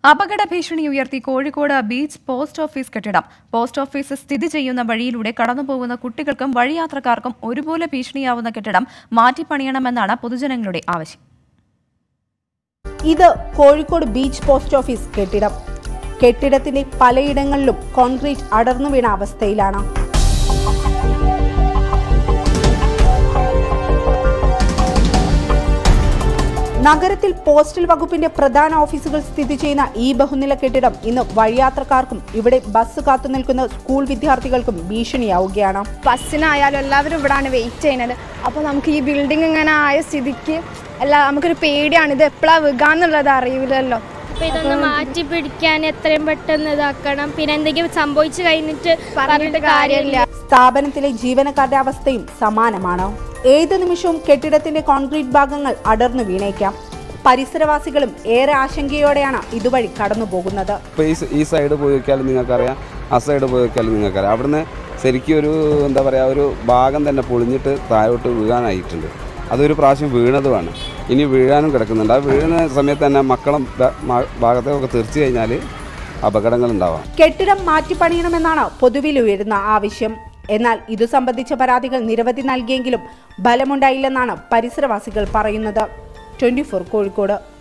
അപകട ഭീഷണി ഉയർത്തി കോഴിക്കോട് ബീച്ച് പോസ്റ്റ് ഓഫീസ് കെട്ടിടം പോസ്റ്റ് ഓഫീസ് സ്ഥിതി ചെയ്യുന്ന വഴിയിലൂടെ കടന്നുപോകുന്ന കുട്ടികൾക്കും വഴിയാത്രക്കാർക്കും ഒരുപോലെ ഭീഷണിയാവുന്ന കെട്ടിടം മാറ്റിപ്പണിയണമെന്നാണ് പൊതുജനങ്ങളുടെ ആവശ്യം ഇത് കോഴിക്കോട് ബീച്ച് പോസ്റ്റ് ഓഫീസ് കെട്ടിടം കെട്ടിടത്തിന്റെ പലയിടങ്ങളിലും കോൺക്രീറ്റ് അടർന്നു വീണ അവസ്ഥയിലാണ് നഗരത്തിൽ പോസ്റ്റൽ വകുപ്പിന്റെ പ്രധാന ഓഫീസുകൾ സ്ഥിതി ചെയ്യുന്ന ഈ ബഹുനില കെട്ടിടം ഇന്ന് വഴിയാത്രക്കാർക്കും ഇവിടെ ബസ് കാത്തു നിൽക്കുന്ന സ്കൂൾ വിദ്യാർത്ഥികൾക്കും ഭീഷണിയാവുകയാണ് ബസ്സിനായാലും എല്ലാവരും ഇവിടാണ് വെയിറ്റ് ചെയ്യുന്നത് അപ്പോൾ നമുക്ക് ഈ ബിൽഡിംഗ് ഇങ്ങനെ ആയ സ്ഥിതിക്ക് എല്ലാ നമുക്കൊരു പേടിയാണ് ഇത് എപ്പോഴാണ് വികാന്നുള്ളത് അറിയില്ലല്ലോ അപ്പൊ ഇതൊന്ന് മാറ്റി പിടിക്കാൻ എത്രയും പെട്ടെന്ന് ഇതാക്കണം പിന്നെ എന്തെങ്കിലും സംഭവിച്ചു കഴിഞ്ഞിട്ട് പറഞ്ഞിട്ട് കാര്യമില്ല സ്ഥാപനത്തിലെ ജീവനക്കാരുടെ അവസ്ഥയും സമാനമാണ് ഏത് നിമിഷവും കെട്ടിടത്തിന്റെ കോൺക്രീറ്റ് ഭാഗങ്ങൾ അടർന്നു വീണേക്കാം പരിസരവാസികളും ഏറെ ആശങ്കയോടെയാണ് ഇതുവഴി കടന്നുപോകുന്നത് ഇപ്പോൾ ഈ സ- ഈ സൈഡ് പോയി നോക്കിയാലും നിങ്ങൾക്കറിയാം ആ സൈഡ് പോയി നോക്കിയാലും നിങ്ങൾക്കറിയാം അവിടുന്ന് ശരിക്കും ഒരു എന്താ പറയുക ഒരു ഭാഗം തന്നെ പൊളിഞ്ഞിട്ട് താഴോട്ട് വീഴാനായിട്ടുണ്ട് അതൊരു പ്രാവശ്യം വീണതുമാണ് ഇനി വീഴാനും കിടക്കുന്നുണ്ട് ആ വീഴുന്ന സമയത്ത് തന്നെ മക്കളും ബ- മ- ഭാഗത്തൊക്കെ തെറിച്ചു കഴിഞ്ഞാൽ അപകടങ്ങൾ ഉണ്ടാവാം കെട്ടിടം മാറ്റിപ്പണിയണമെന്നാണ് പൊതുവിൽ ഉയരുന്ന ആവശ്യം എന്നാൽ ഇതു സംബന്ധിച്ച പരാതികൾ നിരവധി നൽകിയെങ്കിലും ഫലമുണ്ടായില്ലെന്നാണ് പരിസരവാസികൾ പറയുന്നത് ട്വന്റി കോഴിക്കോട്